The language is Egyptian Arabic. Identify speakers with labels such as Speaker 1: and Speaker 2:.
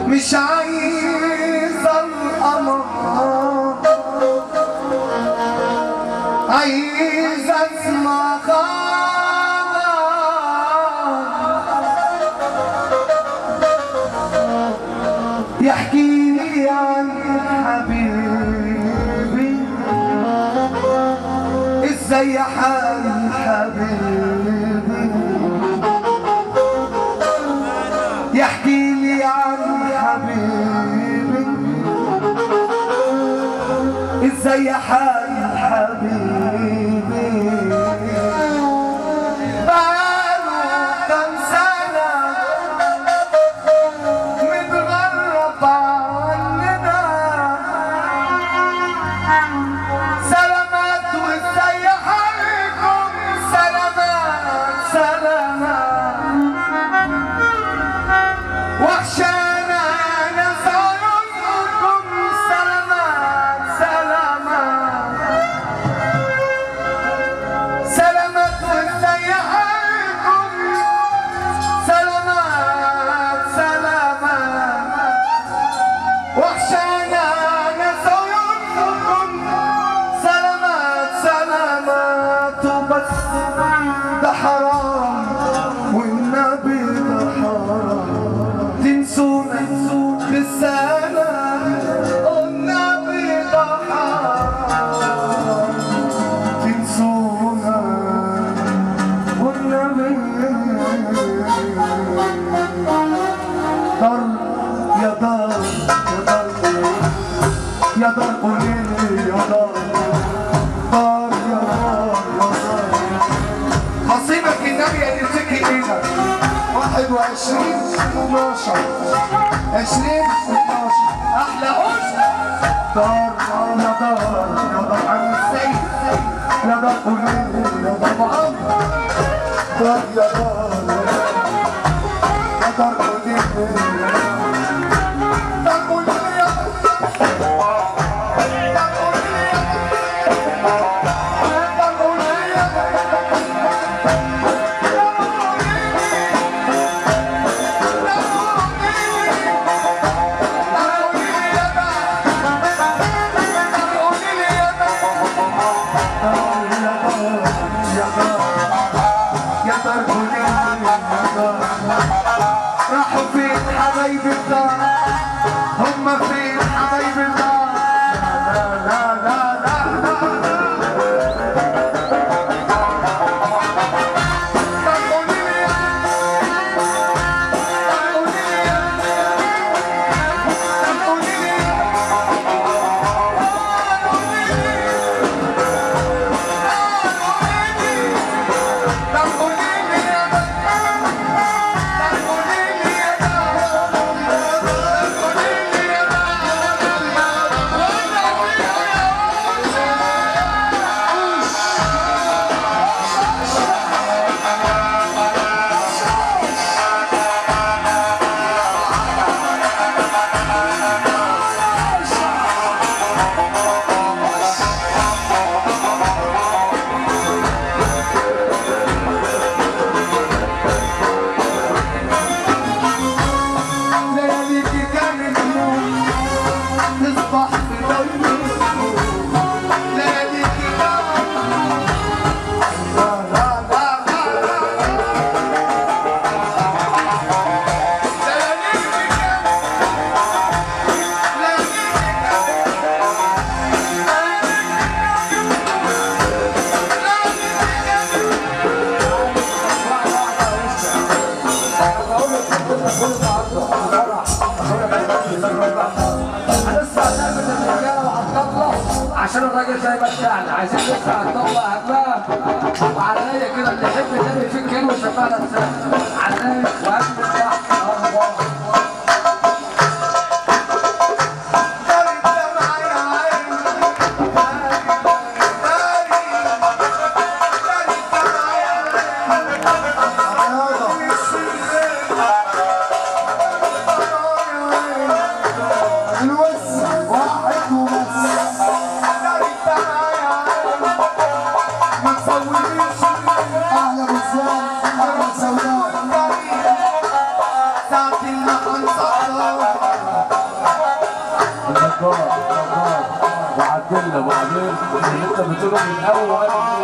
Speaker 1: مش عايز القمر عايز اسمع خبر يحكي لي عن حبيبي ازاي حال حبيبي يحكي لي عن حبيبي ازاي حال حبيبي بقاله كام سنة متغرب عننا سلامات وازاي حالكم سلامات سلامات وحشانا ناس عيونكم سلامات سلامات سلامات وازاي حالكم سلامات سلامات وحشانا ناس عيونكم سلامات سلامات وبس ده حرام والنبي ده حرام تنسونا بالسلام والنبي ده حرام تنسونا والنبي دار يا دار يا دار يا دار قوليلي يا دار دار يا دار يا دار نصيبك النبي اللي يمسك ايدك 21 12 20 12 احلى اسره دار يا دار يا دار عم السيد يا دار قوليلي يا دار ابو عمرو دار يا دار يا دار قوليلي دار قوليلي يا دار قوليلي دار قوليلي يا راحوا فين حبايب الدار هم فين حبايب الدار لا لا لا لا لا طب قولي لي طب قولي لي طب قولي لي طب قولي لي طب قولي لي يا طب قولي لي يا لياليكي كانت نوم تصبح في ضيمي لياليكي كانت لا لا لا لا لياليكي كانت لياليكي
Speaker 2: هنسمع نعمة الرجالة وعبد الله عشان الراجل زي ما بتاعنا عايزين نسمع عبد الله اهلها وعليا كده اللي يحب النبي في كيلو شفاعة السنة عليا واجب الضحك الله
Speaker 1: داري الدمع يا عيني داري داري الدمع يا عيني الوس واحد وبس داري الدمع يا عيني ما تصوريش اهلا بالزوج اهلا سوداء ساعة
Speaker 3: جبار جبار وعدلنا ابو عمير اللي انت بتقوله من اول